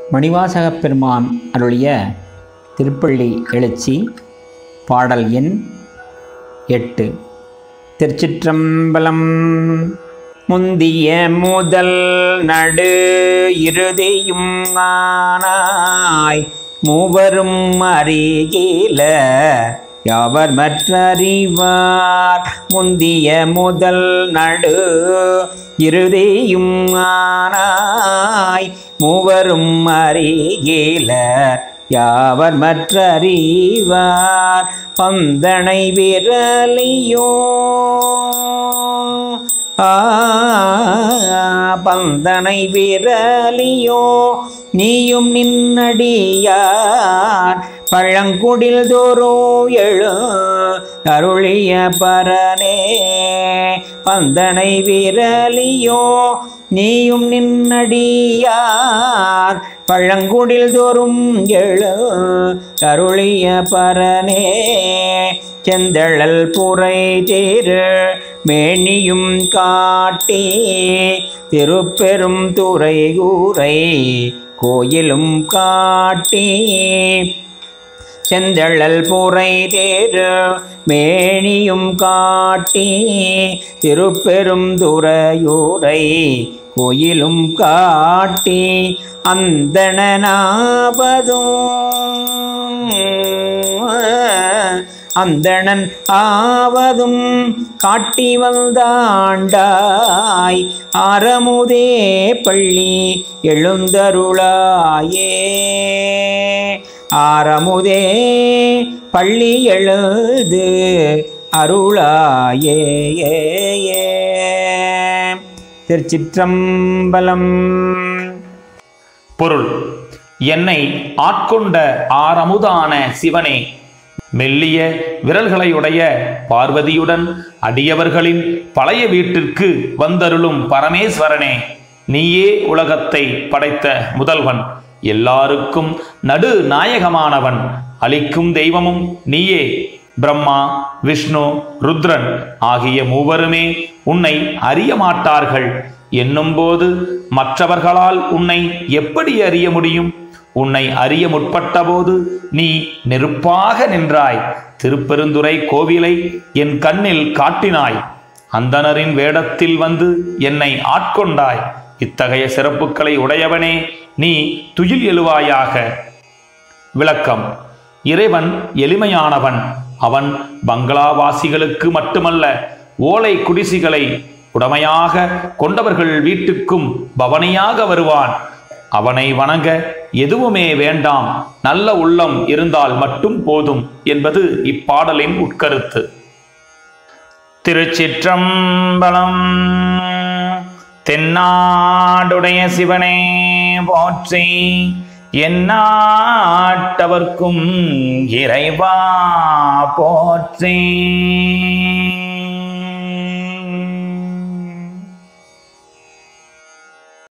மணிவாசகப் பெருமான் அருளிய திருப்பள்ளி எழுச்சி பாடல் எண் எட்டு திருச்சிற்றம்பலம் முந்திய முதல் நடு இறுதியும் ஆனாய் மூவரும் அறிகில யாவர் மற்றறிவார் முந்திய முதல் நடு இறுதியும் ஆனாய் மூவரும் அறிகிலர் யாவர் மற்றறிவார் பந்தனை விரலியோ ஆ, பந்தனை விரலியோ நீயும் நின்னடியார் பழங்குடில் தோறும் எழு அருளிய பரனே பந்தனை விரலியோ நீயும் நின்னடியார் பழங்குடில் தோறும் எழு அருளிய பரனே செந்தழல் புரை தேரு மேனியும் காட்டி திருப்பெரும் துறை கூரை கோயிலும் காட்டி செந்தழல் புரை தேரு மேனியும் காட்டி திருப்பெரும் துறையூரை கோயிலும் காட்டி அந்தணனாவதும் அந்தணன் ஆவதும் காட்டி வந்தாண்டாய் ஆரமுதே பள்ளி எழுந்தருளாயே ஆரமுதே பள்ளி எழுது அருளாயே திருச்சிற்றம்பலம் பொருள் என்னை ஆட்கொண்ட ஆரமுதான சிவனே மெல்லிய விரல்களையுடைய பார்வதியுடன் அடியவர்களின் பழைய வீட்டிற்கு வந்தருளும் பரமேஸ்வரனே நீயே உலகத்தை படைத்த முதல்வன் எல்லாருக்கும் நடு நாயகமானவன் அளிக்கும் தெய்வமும் நீயே பிரம்மா விஷ்ணு ருத்ரன் ஆகிய மூவருமே உன்னை அறிய மாட்டார்கள் என்னும்போது மற்றவர்களால் உன்னை எப்படி அறிய முடியும் உன்னை அறிய முற்பட்டபோது நீ நெருப்பாக நின்றாய் திருப்பெருந்துறை கோவிலை என் கண்ணில் காட்டினாய் அந்தணரின் வேடத்தில் வந்து என்னை ஆட்கொண்டாய் இத்தகைய சிறப்புகளை உடையவனே நீ துயில் எழுவாயாக விளக்கம் இறைவன் எளிமையானவன் அவன் பங்களாவாசிகளுக்கு மட்டுமல்ல ஓலை குடிசிகளை உடமையாக கொண்டவர்கள் வீட்டுக்கும் பவனியாக வருவான் அவனை வணங்க எதுவுமே வேண்டாம் நல்ல உள்ளம் இருந்தால் மட்டும் போதும் என்பது இப்பாடலின் உட்கருத்து திருச்சிற்றம்பலம் தென்னாடுடைய சிவனே போற்றி எந்நாட்டவர்க்கும் இறைவா போற்றி